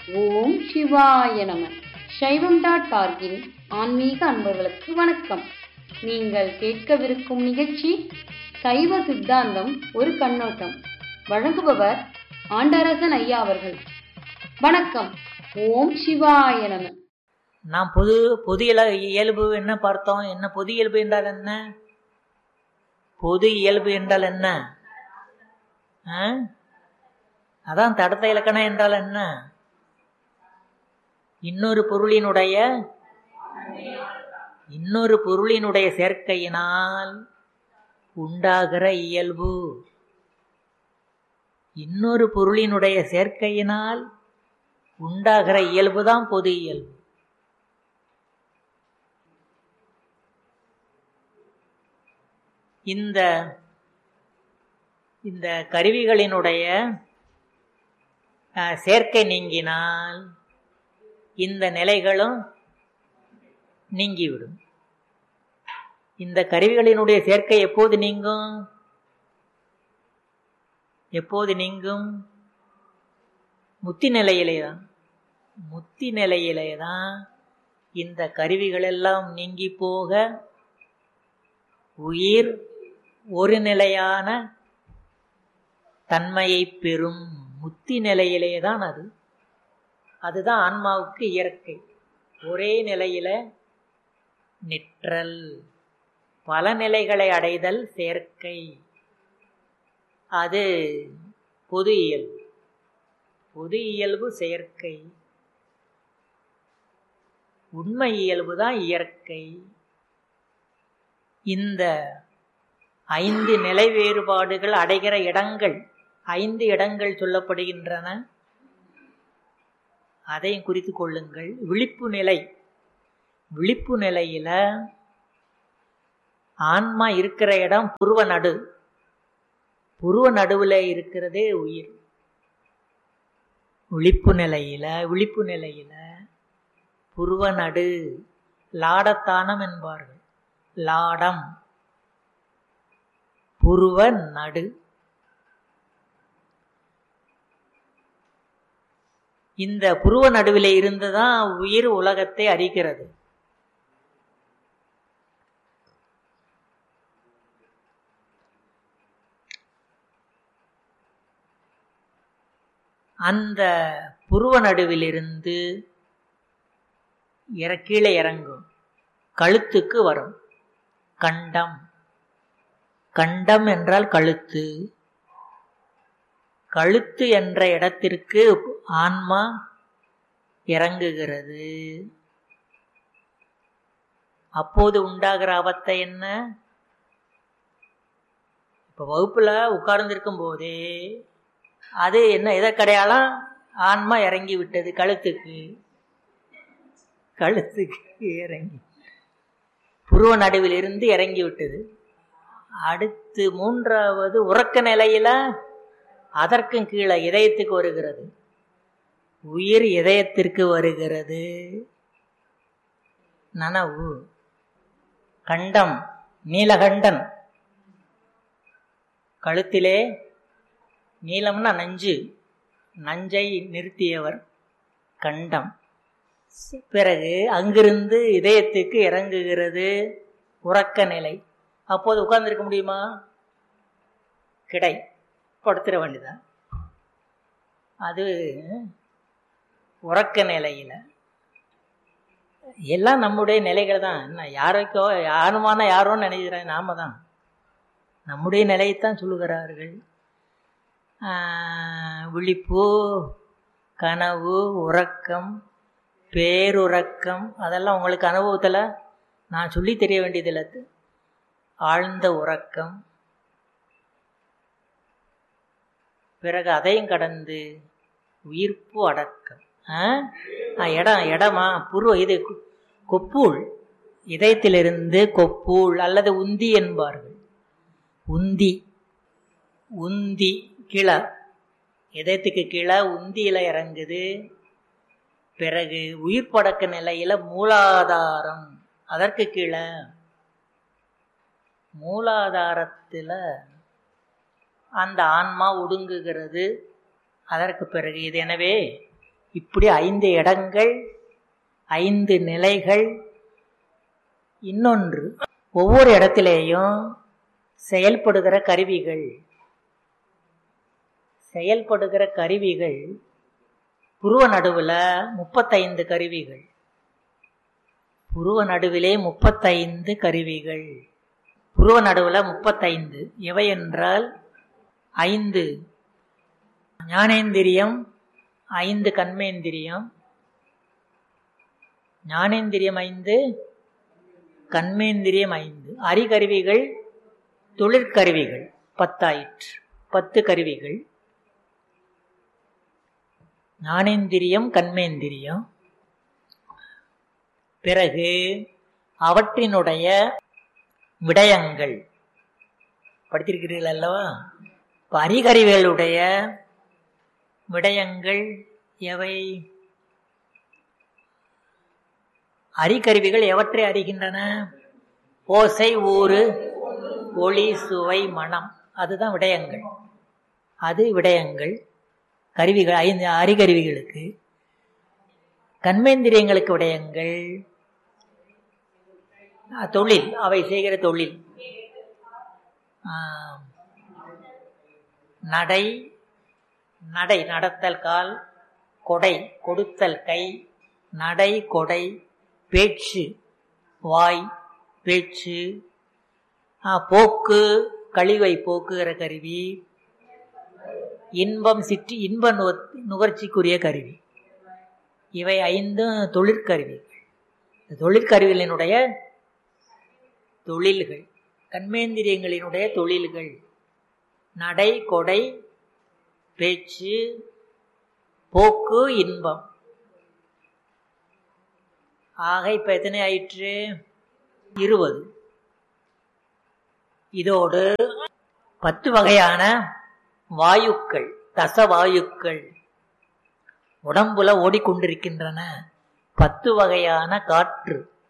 ஓம் சிவாய நம சைவம் டாட் ஆர்கின் ஆன்மீக அன்பர்களுக்கு வணக்கம் நீங்கள் கேட்கவிருக்கும் நிகழ்ச்சி சைவ சித்தாந்தம் ஒரு கண்ணோட்டம் வழங்குபவர் ஆண்டரசன் ஐயா அவர்கள் வணக்கம் ஓம் சிவாய நம நாம் பொது பொது இல இயல்பு என்ன பார்த்தோம் என்ன பொது இயல்பு என்றால் என்ன பொது இயல்பு என்றால் என்ன ஆ? அதான் தடத்த இலக்கணம் என்றால் என்ன இன்னொரு பொருளினுடைய இன்னொரு பொருளினுடைய சேர்க்கையினால் உண்டாகிற இயல்பு இன்னொரு பொருளினுடைய சேர்க்கையினால் உண்டாகிற இயல்பு தான் பொது இயல்பு இந்த இந்த கருவிகளினுடைய அஹ், சேர்க்கை நீங்கினால் இந்த நிலைகளும் நீங்கிவிடும் இந்த கருவிகளினுடைய சேர்க்கை எப்போது நீங்கும் எப்போது நீங்கும் முத்தி நிலையிலே தான் முத்தி நிலையிலே தான் இந்த கருவிகள் எல்லாம் நீங்கி போக உயிர் ஒரு நிலையான தன்மையை பெறும் முத்தி நிலையிலே தான் அது அதுதான் ஆன்மாவுக்கு இயற்கை ஒரே நிலையில நிற்றல் பல நிலைகளை அடைதல் சேர்க்கை அது பொது இயல்பு பொது இயல்பு செயற்கை உண்மை இயல்பு தான் இயற்கை இந்த ஐந்து நிலை வேறுபாடுகள் அடைகிற இடங்கள் ஐந்து இடங்கள் சொல்லப்படுகின்றன அதையும் குறித்து கொள்ளுங்கள் விழிப்பு நிலை விழிப்பு நிலையில ஆன்மா இருக்கிற இடம் புருவ நடு புருவ நடுவில் இருக்கிறதே உயிர் விழிப்பு நிலையில விழிப்பு நிலையில புருவ நடு லாடத்தானம் என்பார்கள் லாடம் புருவ நடு இந்த புருவ நடுவிலே இருந்துதான் உயிர் உலகத்தை அறிகிறது அந்த புருவ நடுவிலிருந்து இற கீழே இறங்கும் கழுத்துக்கு வரும் கண்டம் கண்டம் என்றால் கழுத்து கழுத்து என்ற இடத்திற்கு ஆன்மா இறங்குகிறது அப்போது உண்டாகிற அவத்தை என்ன இப்ப வகுப்புல உட்கார்ந்திருக்கும் போதே அது என்ன எதற்கடையாளம் ஆன்மா இறங்கி விட்டது கழுத்துக்கு கழுத்துக்கு இறங்கி புருவ நடுவில் இருந்து இறங்கி விட்டது அடுத்து மூன்றாவது உறக்க நிலையில அதற்கும் கீழே இதயத்துக்கு வருகிறது உயிர் இதயத்திற்கு வருகிறது நனவு கண்டம் நீலகண்டன் கழுத்திலே நீளம்னா நஞ்சு நஞ்சை நிறுத்தியவர் கண்டம் பிறகு அங்கிருந்து இதயத்துக்கு இறங்குகிறது உறக்க நிலை அப்போது உட்கார்ந்திருக்க முடியுமா கிடை படுத்துற வேண்டியதான் அது உறக்க நிலையில எல்லாம் நம்முடைய நிலைகள் தான் என்ன யாருக்கோ யாருமான யாரோன்னு நினைக்கிறேன் நாம தான் நம்முடைய நிலையைத்தான் சொல்லுகிறார்கள் ஆஹ், விழிப்பு கனவு உறக்கம் பேருறக்கம் அதெல்லாம் உங்களுக்கு அனுபவத்தில் நான் சொல்லி தெரிய வேண்டியதில்லை ஆழ்ந்த உறக்கம் பிறகு அதையும் கடந்து உயிர்ப்பு அடக்கம் ஆ? ஆ, இடம் இடமா புருவ இது கொ- கொப்பூழ் இதயத்திலிருந்து கொப்பூழ் அல்லது உந்தி என்பார்கள் உந்தி உந்தி கீழே இதயத்துக்கு கீழே உந்தியில இறங்குது பிறகு உயிர் படக்க நிலையில மூலாதாரம் அதற்கு கீழே மூலாதாரத்தில் அந்த ஆன்மா ஒடுங்குகிறது அதற்கு பிறகு இது எனவே இப்படி ஐந்து இடங்கள் ஐந்து நிலைகள் இன்னொன்று ஒவ்வொரு இடத்திலேயும் செயல்படுகிற கருவிகள் செயல்படுகிற கருவிகள் புருவ நடுவில் முப்பத்தைந்து கருவிகள் புருவ நடுவிலே முப்பத்தைந்து கருவிகள் புருவ நடுவில் முப்பத்தைந்து எவை என்றால் ஐந்து ஞானேந்திரியம் ஐந்து கண்மேந்திரியம் ஞானேந்திரியம் ஐந்து கண்மேந்திரியம் ஐந்து அறிகருவிகள் தொழிற்கருவிகள் பத்தாயிற்று பத்து கருவிகள் ஞானேந்திரியம் கண்மேந்திரியம் பிறகு அவற்றினுடைய விடயங்கள் படித்திருக்கிறீர்கள் அல்லவா இப்ப அறிகருவிகளுடைய விடயங்கள் எவை அறிகருவிகள் எவற்றை அறிகின்றன ஓசை ஊறு ஒளி சுவை மனம் அதுதான் விடயங்கள் அது விடயங்கள் கருவிகள் ஐந்து அறிகருவிகளுக்கு கண்மேந்திரியங்களுக்கு விடயங்கள் தொழில் அவை செய்கிற தொழில் நடை நடை நடத்தல் கால் கொடை கொடுத்தல் கை நடை கொடை பேச்சு வாய் பேச்சு போக்கு கழிவை போக்குகிற கருவி இன்பம் சிற்றி இன்ப நுகர்ச்சிக்குரிய கருவி இவை ஐந்தும் தொழிற்கருவிகள் தொழிற்கருவிகளினுடைய தொழில்கள் கண்மேந்திரியங்களினுடைய தொழில்கள் நடை கொடை பேச்சு போக்கு இன்பம் ஆக இப்ப எத்தனை ஆயிற்று இருபது இதோடு பத்து வகையான வாயுக்கள் தசவாயுக்கள் உடம்புல ஓடிக்கொண்டிருக்கின்றன பத்து வகையான காற்று